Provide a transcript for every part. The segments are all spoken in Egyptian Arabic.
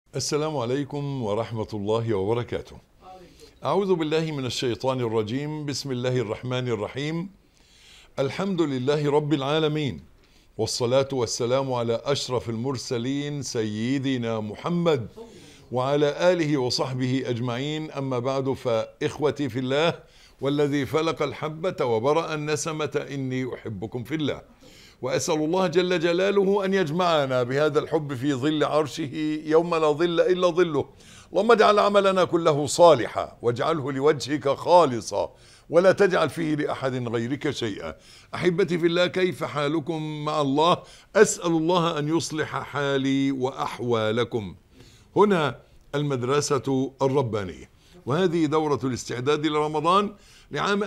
السلام عليكم ورحمة الله وبركاته. أعوذ بالله من الشيطان الرجيم، بسم الله الرحمن الرحيم. الحمد لله رب العالمين، والصلاة والسلام على أشرف المرسلين سيدنا محمد وعلى آله وصحبه أجمعين، أما بعد فإخوتي في الله والذي فلق الحبة وبرأ النسمة إني أحبكم في الله. واسال الله جل جلاله ان يجمعنا بهذا الحب في ظل عرشه يوم لا ظل الا ظله اللهم اجعل عملنا كله صالحا واجعله لوجهك خالصا ولا تجعل فيه لاحد غيرك شيئا احبتي في الله كيف حالكم مع الله اسال الله ان يصلح حالي واحوالكم هنا المدرسه الربانيه وهذه دوره الاستعداد لرمضان لعام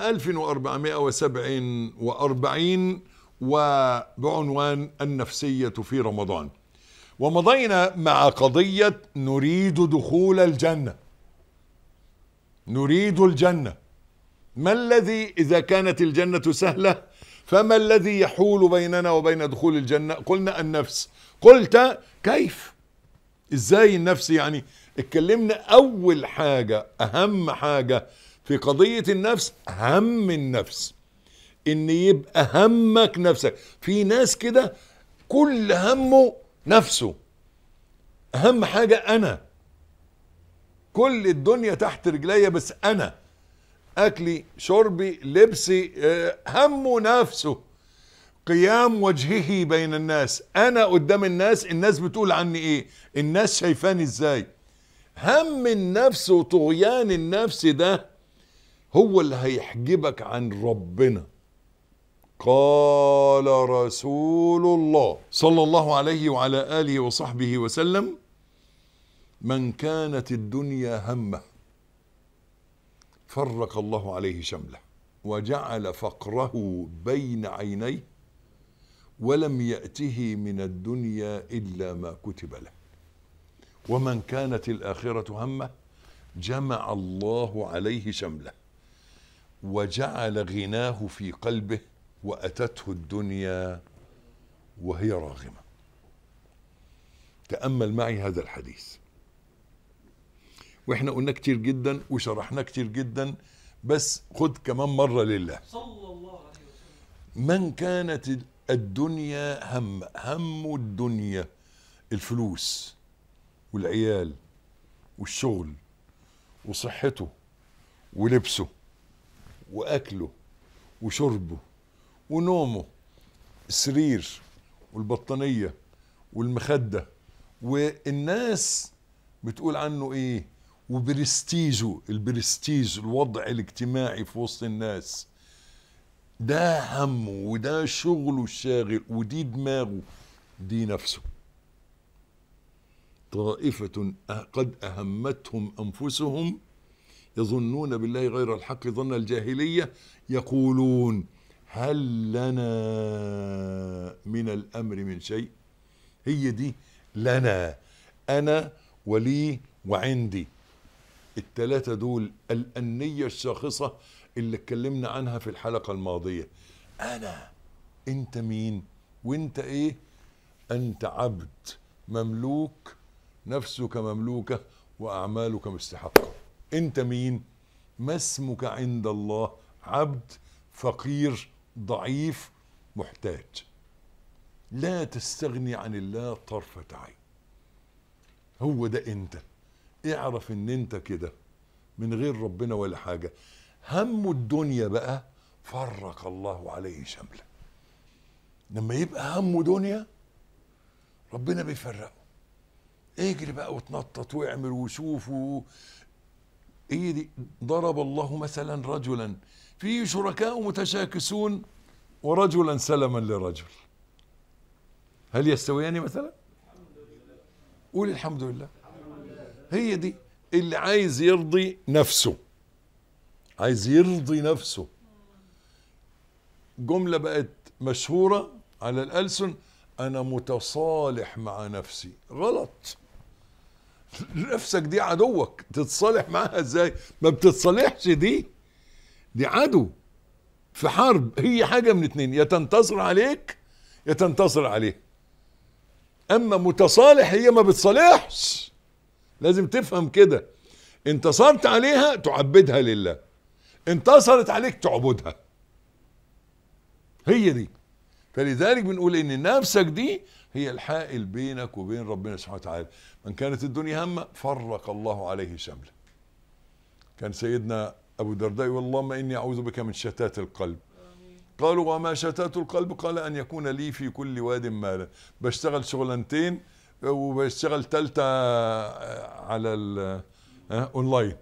1447 وبعنوان النفسية في رمضان ومضينا مع قضية نريد دخول الجنة نريد الجنة ما الذي إذا كانت الجنة سهلة فما الذي يحول بيننا وبين دخول الجنة قلنا النفس قلت كيف ازاي النفس يعني اتكلمنا اول حاجة اهم حاجة في قضية النفس هم النفس ان يبقى همك نفسك في ناس كده كل همه نفسه اهم حاجة انا كل الدنيا تحت رجليا بس انا اكلي شربي لبسي آه، همه نفسه قيام وجهه بين الناس انا قدام الناس الناس بتقول عني ايه الناس شايفاني ازاي هم النفس وطغيان النفس ده هو اللي هيحجبك عن ربنا قال رسول الله صلى الله عليه وعلى اله وصحبه وسلم من كانت الدنيا همه فرق الله عليه شمله وجعل فقره بين عينيه ولم ياته من الدنيا الا ما كتب له ومن كانت الاخره همه جمع الله عليه شمله وجعل غناه في قلبه واتته الدنيا وهي راغمه تامل معي هذا الحديث واحنا قلنا كتير جدا وشرحناه كتير جدا بس خد كمان مره لله صلى الله عليه وسلم من كانت الدنيا هم هم الدنيا الفلوس والعيال والشغل وصحته ولبسه واكله وشربه ونومه السرير والبطانيه والمخده والناس بتقول عنه ايه وبرستيجه البرستيج الوضع الاجتماعي في وسط الناس ده همه وده شغله الشاغل ودي دماغه دي نفسه طائفة قد أهمتهم أنفسهم يظنون بالله غير الحق ظن الجاهلية يقولون هل لنا من الأمر من شيء هي دي لنا أنا ولي وعندي التلاتة دول الأنية الشاخصة اللي اتكلمنا عنها في الحلقة الماضية أنا أنت مين وأنت إيه أنت عبد مملوك نفسك مملوكة وأعمالك مستحقة أنت مين ما اسمك عند الله عبد فقير ضعيف محتاج لا تستغني عن الله طرفة عين هو ده انت اعرف ان انت كده من غير ربنا ولا حاجة هم الدنيا بقى فرق الله عليه شمله لما يبقى همه دنيا ربنا بيفرقه اجري بقى وتنطط واعمل وشوف و... ايه دي ضرب الله مثلا رجلا فيه شركاء متشاكسون ورجلا سلما لرجل هل يستويان مثلا قول الحمد لله هي دي اللي عايز يرضي نفسه عايز يرضي نفسه جملة بقت مشهورة على الألسن أنا متصالح مع نفسي غلط نفسك دي عدوك تتصالح معاها ازاي ما بتتصالحش دي دي عدو في حرب هي حاجة من اتنين يا تنتصر عليك يا تنتصر عليه اما متصالح هي ما بتصالحش لازم تفهم كده انتصرت عليها تعبدها لله انتصرت عليك تعبدها هي دي فلذلك بنقول ان نفسك دي هي الحائل بينك وبين ربنا سبحانه وتعالى من كانت الدنيا همه فرق الله عليه شمله كان سيدنا ابو الدرداء يقول اللهم اني اعوذ بك من شتات القلب قالوا وما شتات القلب قال ان يكون لي في كل واد مالا بشتغل شغلانتين وبشتغل تالتة على ال ها، اونلاين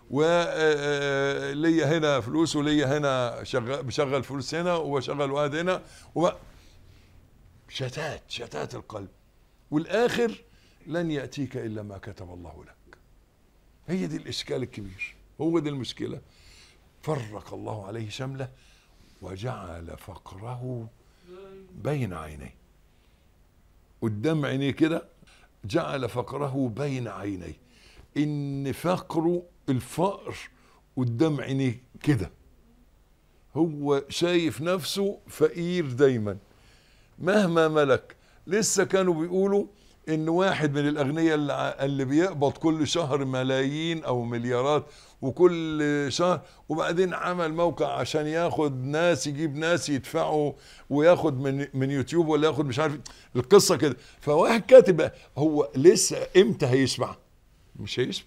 وليا هنا فلوس وليا هنا شغال بشغل فلوس هنا وبشغل واد هنا وب... شتات شتات القلب والاخر لن ياتيك الا ما كتب الله لك هي دي الاشكال الكبير هو دي المشكله فرق الله عليه شمله وجعل فقره بين عينيه قدام عينيه كده جعل فقره بين عينيه ان فقره الفقر قدام عينيه كده هو شايف نفسه فقير دايما مهما ملك لسه كانوا بيقولوا ان واحد من الاغنياء اللي, ع- اللي بيقبض كل شهر ملايين او مليارات وكل شهر وبعدين عمل موقع عشان ياخد ناس يجيب ناس يدفعوا وياخد من من يوتيوب ولا ياخد مش عارف القصه كده فواحد كاتب هو لسه امتى هيسمع مش هيسمع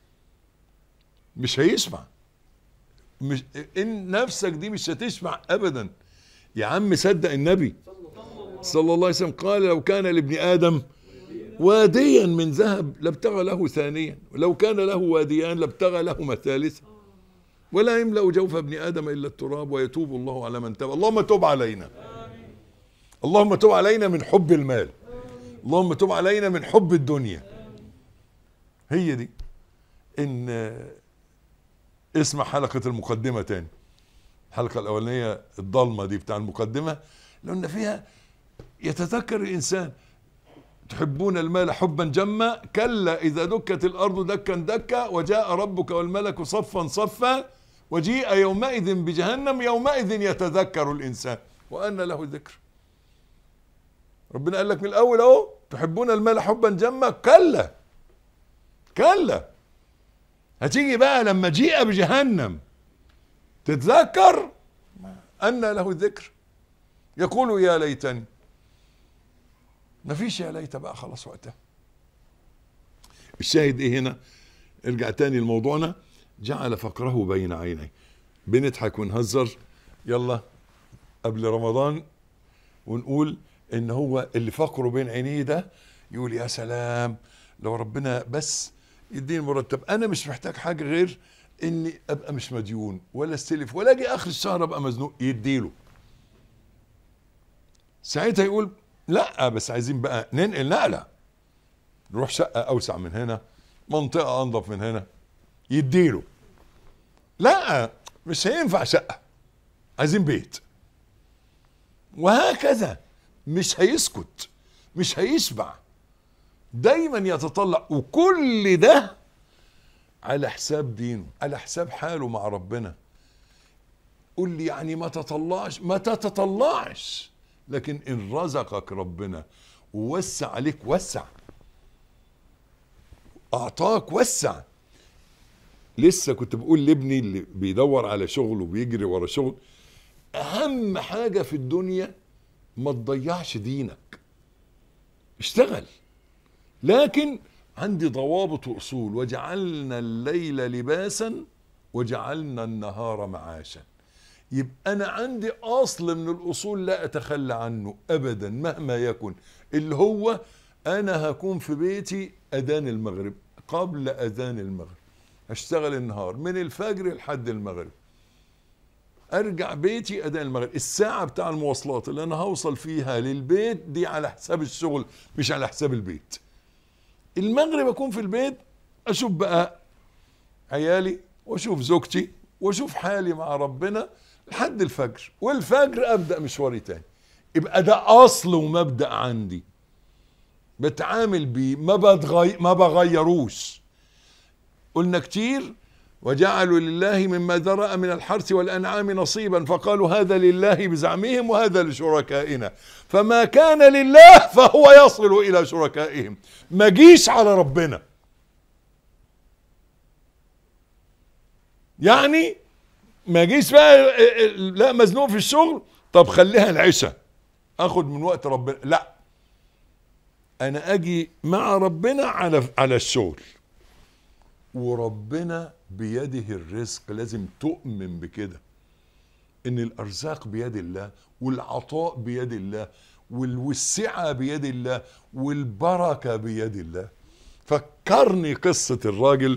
مش هيسمع مش ان نفسك دي مش هتسمع ابدا يا عم صدق النبي صلى الله عليه وسلم قال لو كان لابن ادم واديا من ذهب لابتغى له ثانيا ولو كان له واديان لابتغى لهما ثالثا ولا يملا جوف ابن ادم الا التراب ويتوب الله على من تاب اللهم تب علينا اللهم تب علينا من حب المال اللهم تب علينا من حب الدنيا هي دي ان اسمع حلقه المقدمه تاني الحلقه الاولانيه الضلمه دي بتاع المقدمه لان فيها يتذكر الانسان تحبون المال حبا جما كلا اذا دكت الارض دكا دكا وجاء ربك والملك صفا صفا وجيء يومئذ بجهنم يومئذ يتذكر الانسان وان له ذكر ربنا قال لك من الاول اهو تحبون المال حبا جما كلا كلا هتيجي بقى لما جيء بجهنم تتذكر ان له الذكر يقول يا ليتني ما فيش يا ليت بقى خلاص وقتها الشاهد ايه هنا ارجع تاني لموضوعنا جعل فقره بين عينيه بنضحك ونهزر يلا قبل رمضان ونقول ان هو اللي فقره بين عينيه ده يقول يا سلام لو ربنا بس يديني مرتب انا مش محتاج حاجه غير اني ابقى مش مديون ولا استلف ولا اجي اخر الشهر ابقى مزنوق يديله ساعتها يقول لا بس عايزين بقى ننقل نقله نروح شقه اوسع من هنا منطقه انظف من هنا يديله لا مش هينفع شقه عايزين بيت وهكذا مش هيسكت مش هيشبع دايما يتطلع وكل ده على حساب دينه على حساب حاله مع ربنا قول لي يعني ما تطلعش ما تتطلعش لكن ان رزقك ربنا ووسع عليك وسع اعطاك وسع لسه كنت بقول لابني اللي بيدور على شغل وبيجري ورا شغل اهم حاجه في الدنيا ما تضيعش دينك اشتغل لكن عندي ضوابط واصول وجعلنا الليل لباسا وجعلنا النهار معاشا يبقى انا عندي اصل من الاصول لا اتخلى عنه ابدا مهما يكن اللي هو انا هكون في بيتي اذان المغرب قبل اذان المغرب هشتغل النهار من الفجر لحد المغرب ارجع بيتي اذان المغرب الساعه بتاع المواصلات اللي انا هوصل فيها للبيت دي على حساب الشغل مش على حساب البيت المغرب اكون في البيت اشوف بقى عيالي واشوف زوجتي واشوف حالي مع ربنا لحد الفجر والفجر ابدا مشواري تاني يبقى ده اصل ومبدا عندي بتعامل بيه ما بتغي... ما بغيروش قلنا كتير وجعلوا لله مما ذرأ من الحرث والأنعام نصيبا فقالوا هذا لله بزعمهم وهذا لشركائنا فما كان لله فهو يصل إلى شركائهم ما جيش على ربنا يعني ما جيش بقى لا مزنوق في الشغل طب خليها العشاء اخد من وقت ربنا لا انا اجي مع ربنا على على الشغل وربنا بيده الرزق لازم تؤمن بكده ان الارزاق بيد الله والعطاء بيد الله وال- والسعه بيد الله والبركه بيد الله فكرني قصه الراجل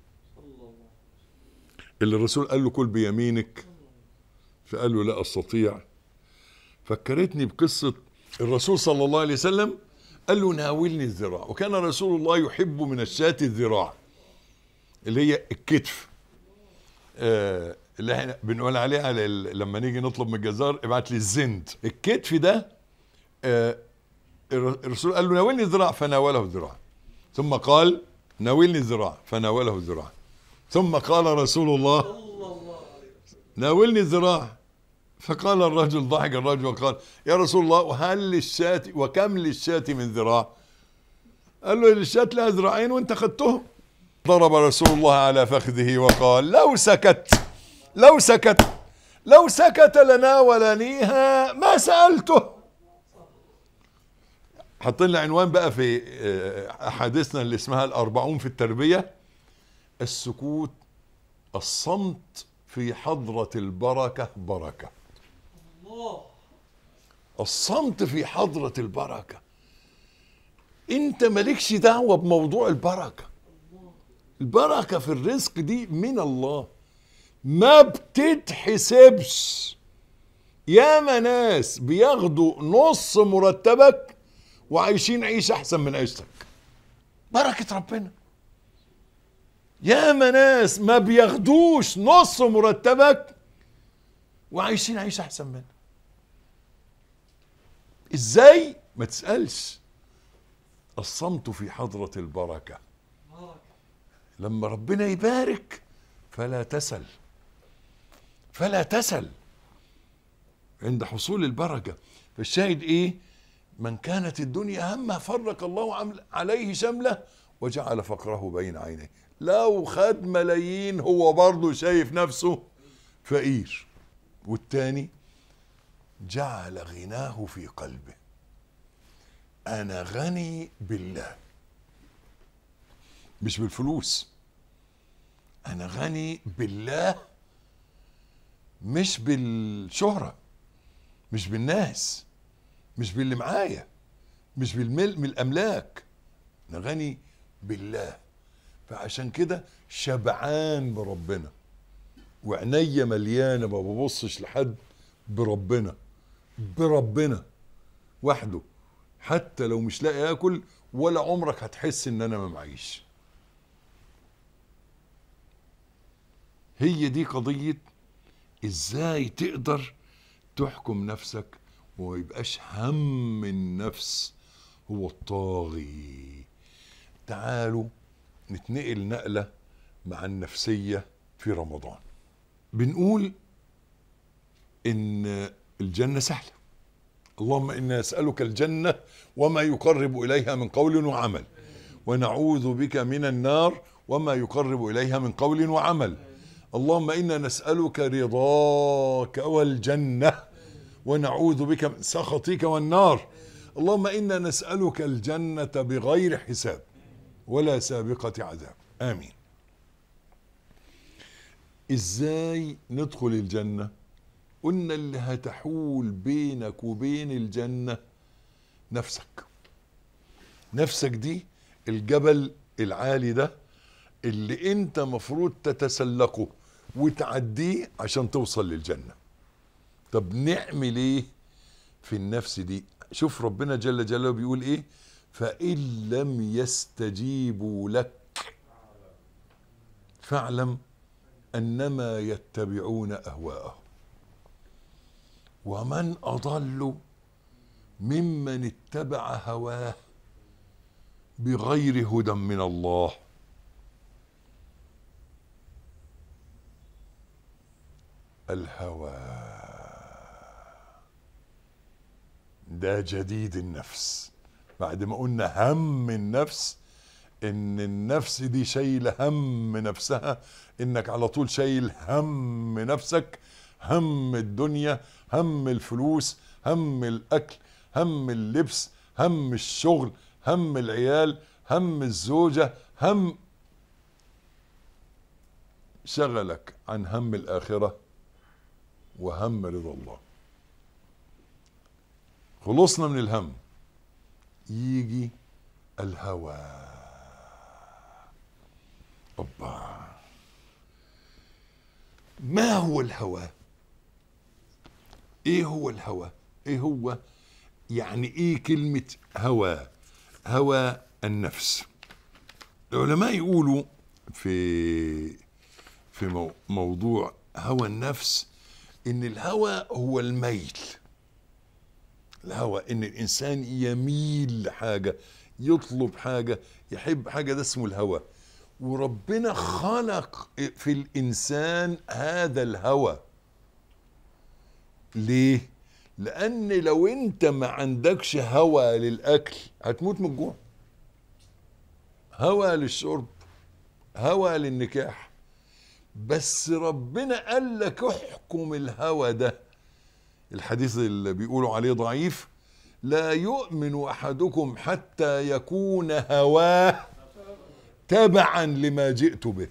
اللي الرسول قال له كل بيمينك فقال له لا استطيع فكرتني بقصه الرسول صلى الله عليه وسلم قال له ناولني الذراع وكان رسول الله يحب من الشاة الذراع اللي هي الكتف آه اللي احنا بنقول عليها على ال- لما نيجي نطلب من الجزار ابعت لي الزند الكتف ده آه الر- الرسول قال له ناولني الذراع فناوله الذراع ثم قال ناولني الذراع فناوله الذراع ثم قال رسول الله ناولني الذراع فقال الرجل ضحك الرجل وقال يا رسول الله وهل للشاة وكم للشاة من ذراع قال له للشاة لها ذراعين وانت خدتهم ضرب رسول الله على فخذه وقال لو سكت لو سكت لو سكت لناولنيها ما سألته حاطين لي عنوان بقى في آه، احاديثنا اللي اسمها الاربعون في التربيه السكوت الصمت في حضره البركه بركه الله الصمت في حضره البركه انت مالكش دعوه بموضوع البركه البركه في الرزق دي من الله ما بتتحسبش ياما ناس بياخدوا نص مرتبك وعايشين عيشه احسن من عيشتك بركه ربنا ياما ناس ما بياخدوش نص مرتبك وعايشين عيشه احسن منك ازاي ما تسالش الصمت في حضره البركه بارك لما ربنا يبارك فلا تسل فلا تسل عند حصول البركة فالشاهد ايه من كانت الدنيا همه فرق الله عم- عليه شمله وجعل فقره بين عينيه لو خد ملايين هو برضه شايف نفسه فقير والتاني جعل غناه في قلبه انا غني بالله مش بالفلوس انا غني بالله مش بالشهرة مش بالناس مش باللي معايا مش بالمل من الاملاك انا غني بالله فعشان كده شبعان بربنا وعينيا مليانه ما ببصش لحد بربنا بربنا وحده حتى لو مش لاقي اكل ولا عمرك هتحس ان انا ما معيش هي دي قضية ازاي تقدر تحكم نفسك وما يبقاش هم النفس هو الطاغي تعالوا نتنقل نقلة مع النفسية في رمضان بنقول ان الجنة سهلة اللهم انا نسألك الجنة وما يقرب اليها من قول وعمل ونعوذ بك من النار وما يقرب اليها من قول وعمل اللهم انا نسالك رضاك والجنه ونعوذ بك من سخطك والنار اللهم انا نسالك الجنه بغير حساب ولا سابقه عذاب امين ازاي ندخل الجنه قلنا اللي هتحول بينك وبين الجنه نفسك نفسك دي الجبل العالي ده اللي انت مفروض تتسلقه وتعديه عشان توصل للجنة طب نعمل ايه في النفس دي شوف ربنا جل جلاله بيقول ايه فإن لم يستجيبوا لك فاعلم أنما يتبعون أهواءهم ومن أضل ممن اتبع هواه بغير هدى من الله الهوى ده جديد النفس بعد ما قلنا هم النفس ان النفس دي شايله هم نفسها انك على طول شايل هم نفسك هم الدنيا هم الفلوس هم الاكل هم اللبس هم الشغل هم العيال هم الزوجه هم شغلك عن هم الاخره وهم رضا الله خلصنا من الهم يجي الهوى أوبا ما هو الهوى ايه هو الهوى ايه هو يعني ايه كلمة هوى هوى النفس العلماء يقولوا في في مو موضوع هوى النفس ان الهوى هو الميل الهوى ان الانسان يميل لحاجه يطلب حاجه يحب حاجه ده اسمه الهوى وربنا خلق في الانسان هذا الهوى ليه لان لو انت ما عندكش هوى للاكل هتموت من الجوع هوى للشرب هوى للنكاح بس ربنا قال لك احكم الهوى ده الحديث اللي بيقولوا عليه ضعيف لا يؤمن احدكم حتى يكون هواه تبعا لما جئت به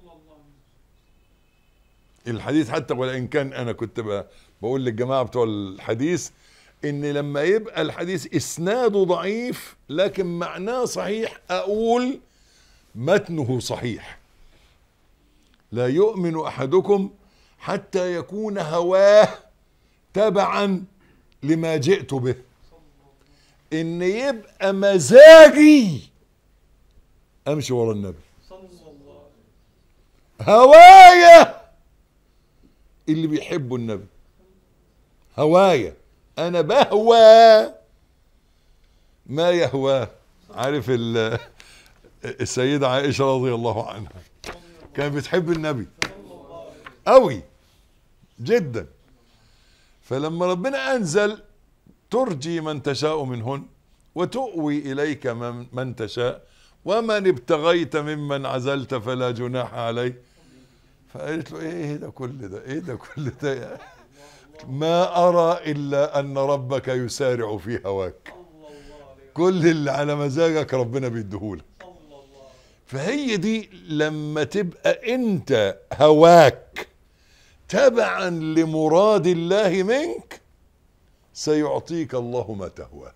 الحديث حتى وان كان انا كنت ب- بقول للجماعه بتوع الحديث ان لما يبقى الحديث اسناده ضعيف لكن معناه صحيح اقول متنه صحيح لا يؤمن احدكم حتى يكون هواه تبعا لما جئت به ان يبقى مزاجي امشي ورا النبي صلى الله عليه هوايا اللي بيحبوا النبي هوايا انا بهوى ما يهواه عارف ال- السيدة عائشة رضي الله عنها كانت بتحب النبي قوي جدا فلما ربنا انزل ترجي من تشاء منهن وتؤوي اليك من, من تشاء ومن ابتغيت ممن عزلت فلا جناح عليه فقالت له ايه ده كل ده ايه ده كل ده يا ما ارى الا ان ربك يسارع في هواك صلى الله عليه كل اللي على مزاجك ربنا بيديهولك صلى الله عليه فهي دي لما تبقى انت هواك تبعا لمراد الله منك سيعطيك الله ما تهوى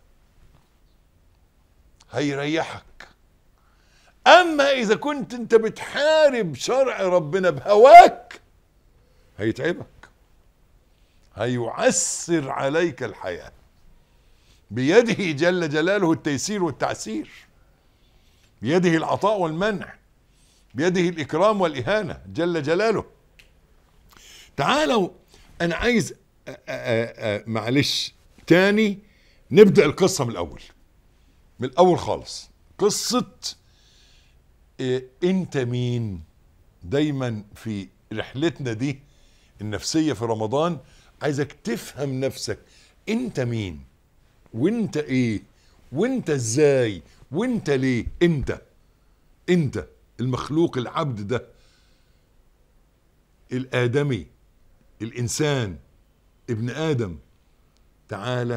هيريحك اما اذا كنت انت بتحارب شرع ربنا بهواك هيتعبك هيعسر عليك الحياه بيده جل جلاله التيسير والتعسير بيده العطاء والمنع بيده الإكرام والإهانة جل جلاله تعالوا أنا عايز أ- أ- أ- معلش تاني نبدأ القصة من الأول من الأول خالص قصة إيه، أنت مين دايما في رحلتنا دي النفسية في رمضان عايزك تفهم نفسك أنت مين وانت ايه وانت ازاي وانت ليه انت انت المخلوق العبد ده الادمي الانسان ابن ادم تعالى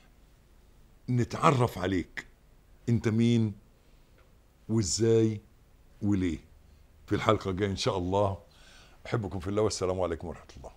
نتعرف عليك انت مين وازاي وليه في الحلقه الجايه ان شاء الله احبكم في الله والسلام عليكم ورحمه الله